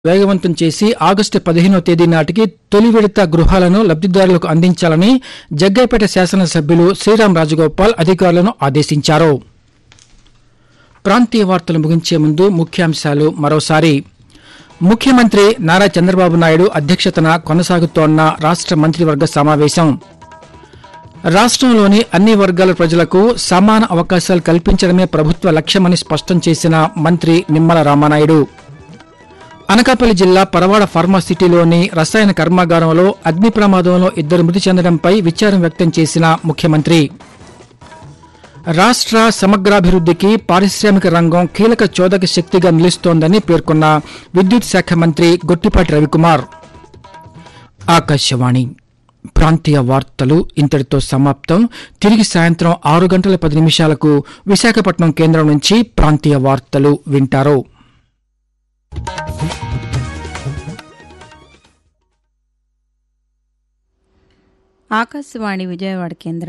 వేగవంతం చేసి ఆగస్టు పదిహేనో తేదీ నాటికి తొలి విడత గృహాలను లబ్దిదారులకు అందించాలని జగ్గైపేట శాసనసభ్యులు శ్రీరాం రాజగోపాల్ అధికారులను ఆదేశించారు ప్రాంతీయ వార్తలు ముగించే ముందు ముఖ్యాంశాలు మరోసారి ముఖ్యమంత్రి నారా చంద్రబాబు నాయుడు అధ్యక్షతన కొనసాగుతోన్న రాష్ట్ర మంత్రివర్గ సమావేశం రాష్ట్రంలోని అన్ని వర్గాల ప్రజలకు సమాన అవకాశాలు కల్పించడమే ప్రభుత్వ లక్ష్యమని స్పష్టం చేసిన మంత్రి నిమ్మల రామానాయుడు అనకాపల్లి జిల్లా పరవాడ ఫార్మాసిటీలోని రసాయన కర్మాగారంలో అగ్ని ప్రమాదంలో ఇద్దరు మృతి చెందడంపై విచారం వ్యక్తం చేసిన ముఖ్యమంత్రి రాష్ట్ర సమగ్రాభివృద్ధికి పారిశ్రామిక రంగం కీలక చోదక శక్తిగా నిలుస్తోందని పేర్కొన్న విద్యుత్ శాఖ మంత్రి గొట్టిపాటి రవికుమార్ ఆకాశవాణి ప్రాంతీయ వార్తలు ఇంతటితో సమాప్తం తిరిగి సాయంత్రం ఆరు గంటల పది నిమిషాలకు విశాఖపట్నం కేంద్రం నుంచి ప్రాంతీయ వార్తలు వింటారు ఆకాశవాణి విజయవాడ కేంద్రం